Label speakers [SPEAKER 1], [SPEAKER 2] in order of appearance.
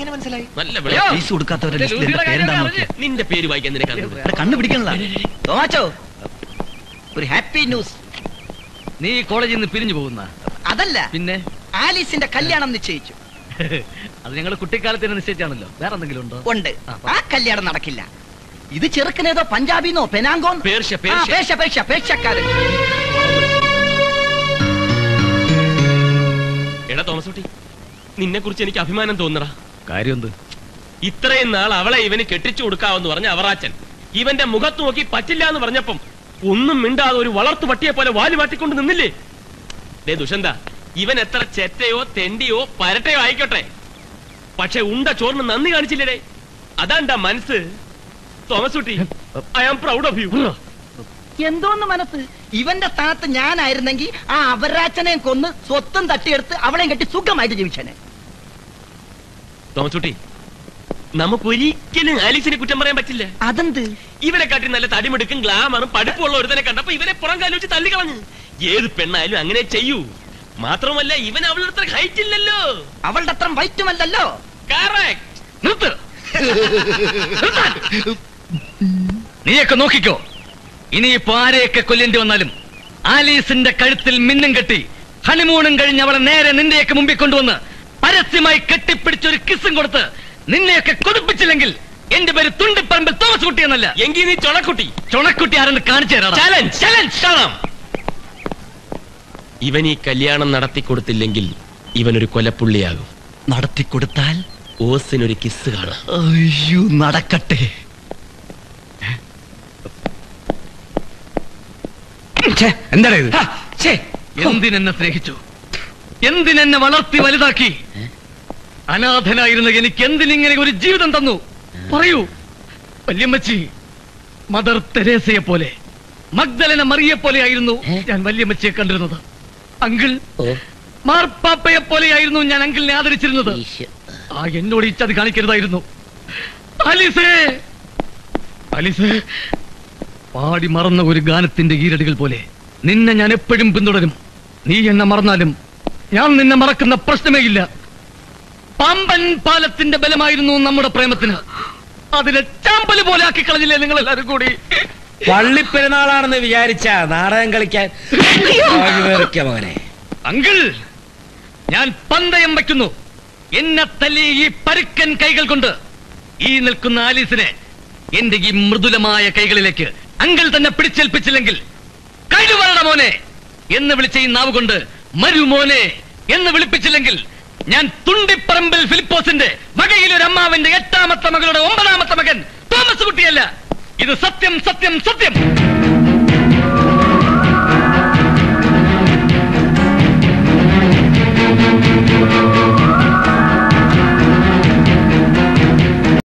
[SPEAKER 1] എങ്ങനെ മനസ്സിലായി
[SPEAKER 2] നല്ല
[SPEAKER 3] അയ്യോ.
[SPEAKER 2] ഫീസ് കൊടുക്കാത്തവരുടെ ലിസ്റ്റിൽ എന്റെ പേരെന്താന്ന് നോക്കിയേ
[SPEAKER 1] നിന്റെ പേര് വായിക്കാൻ നിനക്ക്
[SPEAKER 2] ഇവിടെ കണ്ണു പിടിക്കണല്ലോ തോമാച്ചോ ഒരു ഹാപ്പി ന്യൂസ്
[SPEAKER 3] നീ കോളേജിൽ നിന്ന് പിരിഞ്ഞു പോകുന്ന
[SPEAKER 2] അതല്ല
[SPEAKER 3] പിന്നെ
[SPEAKER 2] ആലീസിന്റെ കല്യാണം നിശ്ചയിച്ചു
[SPEAKER 3] അത് ഞങ്ങൾ കുട്ടിക്കാലത്ത് തന്നെ നിശ്ചയിച്ചാണല്ലോ വേറെ എന്തെങ്കിലും ഉണ്ടോ
[SPEAKER 2] ഉണ്ട്
[SPEAKER 3] ആ, പറ.
[SPEAKER 2] ആ കല്യാണം നടക്കില്ല ഇത് ചെറുക്കനേതോ പഞ്ചാബിന്നോ പെനാങ്കോ
[SPEAKER 1] പേർഷ്യ, പേർഷ്യ.
[SPEAKER 2] പേർഷ്യ പേർഷ്യ പേർഷ്യക്കാരൻ
[SPEAKER 1] എടാ തോമസ് കുട്ടി നിന്നെ കുറിച്ച് എനിക്ക് അഭിമാനം തോന്നടാ
[SPEAKER 3] കാര്യം എന്ത്
[SPEAKER 1] ഇത്രയും നാൾ അവളെ ഇവന് കെട്ടിച്ചു കൊടുക്കാവെന്ന് പറഞ്ഞ അവറാച്ചൻ ഇവന്റെ മുഖത്ത് നോക്കി പറ്റില്ല എന്ന് പറഞ്ഞപ്പം ഒന്നും മിണ്ടാതെ ഒരു വളർത്തു പട്ടിയെ പോലെ വാല് മാറ്റിക്കൊണ്ട് നിന്നില്ലേ ദേ ദുഷന്ത ഇവൻ എത്ര ചെറ്റയോ തെണ്ടിയോ പരട്ടയോ ആയിക്കോട്ടെ പക്ഷെ ഉണ്ട ചോറിന് നന്ദി കാണിച്ചില്ലേ അതാണ്ടാ മനസ്സ് തോമസ് കുട്ടി I am proud of you
[SPEAKER 2] എന്തോന്ന് മനസ്സ് ഇവന്റെ സ്ഥാനത്ത് ഞാനായിരുന്നെങ്കിൽ ആ അവരാച്ചനെയും കൊന്ന് സ്വത്തും തട്ടിയെടുത്ത് അവളെയും കെട്ടി സുഖമായിട്ട് ജീവിച്ചനെ
[SPEAKER 1] തോമസ് കുട്ടി നമുക്ക് ഒരിക്കലും ആലീസിനെ കുറ്റം പറയാൻ പറ്റില്ല
[SPEAKER 2] അതെന്ത്
[SPEAKER 1] ഇവനെ കാട്ടി നല്ല തടിമെടുക്കും ഗ്ലാമറും പഠിപ്പുള്ള ഒരുത്തനെ കണ്ടപ്പോ ഇവനെ പുറം കാലം വെച്ച് തള്ളിക്കളഞ്ഞു ഏത് പെണ്ണായാലും അങ്ങനെ ചെയ്യൂ മാത്രമല്ല ഇവൻ അവളുടെ അത്ര ഹൈറ്റ് ഇല്ലല്ലോ
[SPEAKER 2] അവളുടെ അത്ര വൈറ്റുമല്ലല്ലോ
[SPEAKER 1] Correct.
[SPEAKER 3] നിർത്ത് നിർത്താൻ. നീയൊക്കെ നോക്കിക്കോ ഇനിയിപ്പോ ആരെയൊക്കെ കൊല്ലേണ്ടി വന്നാലും ആലീസിന്റെ കഴുത്തിൽ മിന്നും കെട്ടി ഹണിമൂണും കഴിഞ്ഞ് അവളെ നേരെ നിന്റെയൊക്കെ മുമ്പിൽ കൊണ്ടുവന്ന് പരസ്യമായി കെട്ടിപ്പിടിച്ചൊരു കിസ്സും കൊടുത്ത് നിന്നെയൊക്കെ കൊതിപ്പിച്ചില്ലെങ്കിൽ എന്റെ പേര് തുണ്ടിപ്പറമ്പിൽ തോമസ് കുട്ടി എന്നല്ല
[SPEAKER 1] എങ്കി നീ ചൊണക്കുട്ടി
[SPEAKER 3] ചുണക്കുട്ടി ആരെന്ന് കാണിച്ചു തരാം
[SPEAKER 1] ചലഞ്ച് ചലഞ്ച് കാണാം ഇവൻ ഈ കല്യാണം നടത്തി കൊടുത്തില്ലെങ്കിൽ ഇവനൊരു കൊലപ്പുള്ളിയാകും
[SPEAKER 2] നടത്തിക്കൊടുത്താൽ
[SPEAKER 1] ഓസിനൊരു കിസ് കാണാം
[SPEAKER 2] അയ്യോ നടക്കട്ടെ
[SPEAKER 3] എന്താണ് ഇത് എന്തിനെന്നെ സ്നേഹിച്ചു എന്തിനെന്നെ വളർത്തി വലുതാക്കി അനാഥനായിരുന്ന എനിക്ക് എന്തിനിങ്ങനെ ഒരു ജീവിതം തന്നു പറയൂ വല്യമ്മച്ചി മദർ തെരേസയെ പോലെ മഗ്ദലന മറിയെ പോലെയായിരുന്നു ഞാൻ വല്യമ്മച്ചിയെ കണ്ടിരുന്നത് അങ്കിൾ മാർപ്പാപ്പയെ പോലെയായിരുന്നു ഞാൻ അങ്കിളിനെ ആദരിച്ചിരുന്നത് ആ എന്നോട് ഈ ചതി കാണിക്കരുതായിരുന്നു ആലീസേ ആലീസേ പാടി മറന്ന ഒരു ഗാനത്തിന്റെ ഈരടികൾ പോലെ നിന്നെ ഞാൻ എപ്പോഴും പിന്തുടരും നീ എന്നെ മറന്നാലും ഞാൻ നിന്നെ മറക്കുന്ന പ്രശ്നമേ ഇല്ല പാമ്പൻ പാലത്തിന്റെ ബലമായിരുന്നു നമ്മുടെ പ്രേമത്തിന് അതിനെ ചാമ്പല് പോലെ ആക്കി കളഞ്ഞില്ലേ നിങ്ങൾ എല്ലാവരും കൂടി
[SPEAKER 4] പള്ളിപ്പെരുന്നാളാണെന്ന് വിചാരിച്ച നാടകം കളിക്കാൻ വഴിവേറിക്ക മോനെ
[SPEAKER 3] അങ്കിൾ ഞാൻ പന്തയം വയ്ക്കുന്നു എന്നെ തല്ലി ഈ പരുക്കൻ കൈകൾ കൊണ്ട് ഈ നിൽക്കുന്ന ആലീസിനെ എന്റെ ഈ മൃദുലമായ കൈകളിലേക്ക് അങ്കിൾ തന്നെ പിടിച്ചേൽപ്പിച്ചില്ലെങ്കിൽ കഴിവറട മോനെ എന്ന് വിളിച്ച ഈ നാവ് കൊണ്ട് മരുമോനെ എന്ന് വിളിപ്പിച്ചില്ലെങ്കിൽ ഞാൻ തുണ്ടിപ്പറമ്പിൽ ഫിലിപ്പോസിന്റെ വകയിൽ ഒരു അമ്മാവിന്റെ എട്ടാമത്തെ മകളുടെ ഒമ്പതാമത്തെ മകൻ തോമസ് കുട്ടിയല്ല ഇത് സത്യം സത്യം സത്യം